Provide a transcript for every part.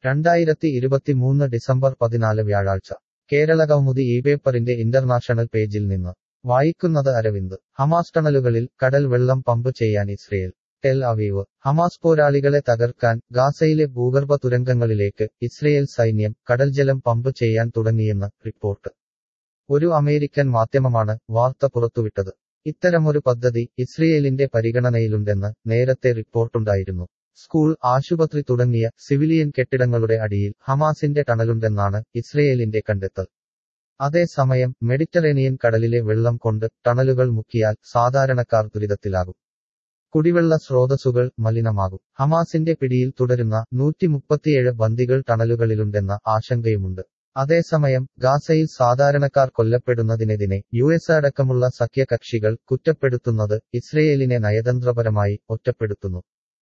രണ്ടായിരത്തി ഇരുപത്തിമൂന്ന് ഡിസംബർ പതിനാല് വ്യാഴാഴ്ച കേരള കൗമുദി ഈ പേപ്പറിന്റെ ഇന്റർനാഷണൽ പേജിൽ നിന്ന് വായിക്കുന്നത് അരവിന്ദ് ഹമാസ് ടണലുകളിൽ കടൽ വെള്ളം പമ്പ് ചെയ്യാൻ ഇസ്രയേൽ ടെൽ അവീവ് ഹമാസ് പോരാളികളെ തകർക്കാൻ ഗാസയിലെ ഭൂഗർഭ തുരങ്കങ്ങളിലേക്ക് ഇസ്രയേൽ സൈന്യം കടൽജലം പമ്പ് ചെയ്യാൻ തുടങ്ങിയെന്ന് റിപ്പോർട്ട് ഒരു അമേരിക്കൻ മാധ്യമമാണ് വാർത്ത പുറത്തുവിട്ടത് ഇത്തരമൊരു പദ്ധതി ഇസ്രയേലിന്റെ പരിഗണനയിലുണ്ടെന്ന് നേരത്തെ റിപ്പോർട്ടുണ്ടായിരുന്നു സ്കൂൾ ആശുപത്രി തുടങ്ങിയ സിവിലിയൻ കെട്ടിടങ്ങളുടെ അടിയിൽ ഹമാസിന്റെ ടണലുണ്ടെന്നാണ് ഇസ്രയേലിന്റെ കണ്ടെത്തൽ അതേസമയം മെഡിറ്ററേനിയൻ കടലിലെ വെള്ളം കൊണ്ട് ടണലുകൾ മുക്കിയാൽ സാധാരണക്കാർ ദുരിതത്തിലാകും കുടിവെള്ള സ്രോതസ്സുകൾ മലിനമാകും ഹമാസിന്റെ പിടിയിൽ തുടരുന്ന നൂറ്റി മുപ്പത്തിയേഴ് ബന്ദികൾ ടണലുകളിലുണ്ടെന്ന ആശങ്കയുമുണ്ട് അതേസമയം ഗാസയിൽ സാധാരണക്കാർ കൊല്ലപ്പെടുന്നതിനെതിനെ യു എസ് അടക്കമുള്ള സഖ്യകക്ഷികൾ കുറ്റപ്പെടുത്തുന്നത് ഇസ്രയേലിനെ നയതന്ത്രപരമായി ഒറ്റപ്പെടുത്തുന്നു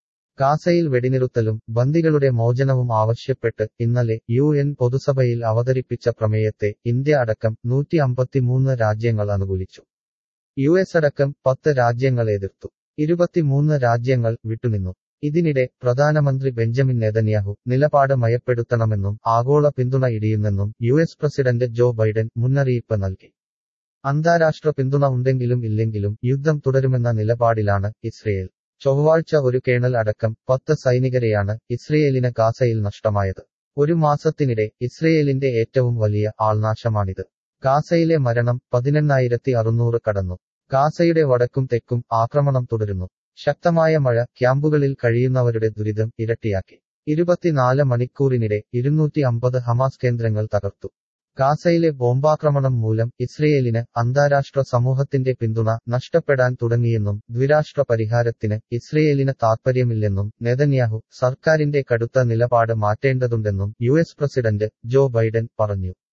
ഗാസയിൽ വെടിനിറുത്തലും ബന്ദികളുടെ മോചനവും ആവശ്യപ്പെട്ട് ഇന്നലെ യു എൻ പൊതുസഭയിൽ അവതരിപ്പിച്ച പ്രമേയത്തെ ഇന്ത്യ അടക്കം നൂറ്റി അമ്പത്തിമൂന്ന് രാജ്യങ്ങൾ അനുകൂലിച്ചു യു എസ് അടക്കം പത്ത് രാജ്യങ്ങൾ എതിർത്തു ഇരുപത്തിമൂന്ന് രാജ്യങ്ങൾ വിട്ടുനിന്നു ഇതിനിടെ പ്രധാനമന്ത്രി ബെഞ്ചമിൻ നെതന്യാഹു നിലപാട് മയപ്പെടുത്തണമെന്നും ആഗോള പിന്തുണ ഇടിയുന്നെന്നും U S president Joe Biden മുന്നറിയിപ്പ് നൽകി അന്താരാഷ്ട്ര പിന്തുണ ഉണ്ടെങ്കിലും ഇല്ലെങ്കിലും യുദ്ധം തുടരുമെന്ന നിലപാടിലാണ് ഇസ്രയേൽ ചൊവ്വാഴ്ച ഒരു കേണൽ അടക്കം പത്ത് സൈനികരെയാണ് ഇസ്രയേലിന് ഗാസയിൽ നഷ്ടമായത് ഒരു മാസത്തിനിടെ ഇസ്രയേലിന്റെ ഏറ്റവും വലിയ ആൾനാശമാണിത് ഗാസയിലെ മരണം പതിനെണ്ണായിരത്തി അറുന്നൂറ് കടന്നു ഗാസയുടെ വടക്കും തെക്കും ആക്രമണം തുടരുന്നു ശക്തമായ മഴ ക്യാമ്പുകളിൽ കഴിയുന്നവരുടെ ദുരിതം ഇരട്ടിയാക്കി ഇരുപത്തിനാല് മണിക്കൂറിനിടെ ഇരുന്നൂറ്റി അമ്പത് ഹമാസ് കേന്ദ്രങ്ങൾ തകർത്തു ഗാസയിലെ ബോംബാക്രമണം മൂലം ഇസ്രയേലിന് അന്താരാഷ്ട്ര സമൂഹത്തിന്റെ പിന്തുണ നഷ്ടപ്പെടാൻ തുടങ്ങിയെന്നും ദ്വിരാഷ്ട്ര പരിഹാരത്തിന് ഇസ്രയേലിന് താൽപ്പര്യമില്ലെന്നും നെതന്യാഹു സർക്കാരിന്റെ കടുത്ത നിലപാട് മാറ്റേണ്ടതുണ്ടെന്നും യു പ്രസിഡന്റ് ജോ ബൈഡൻ പറഞ്ഞു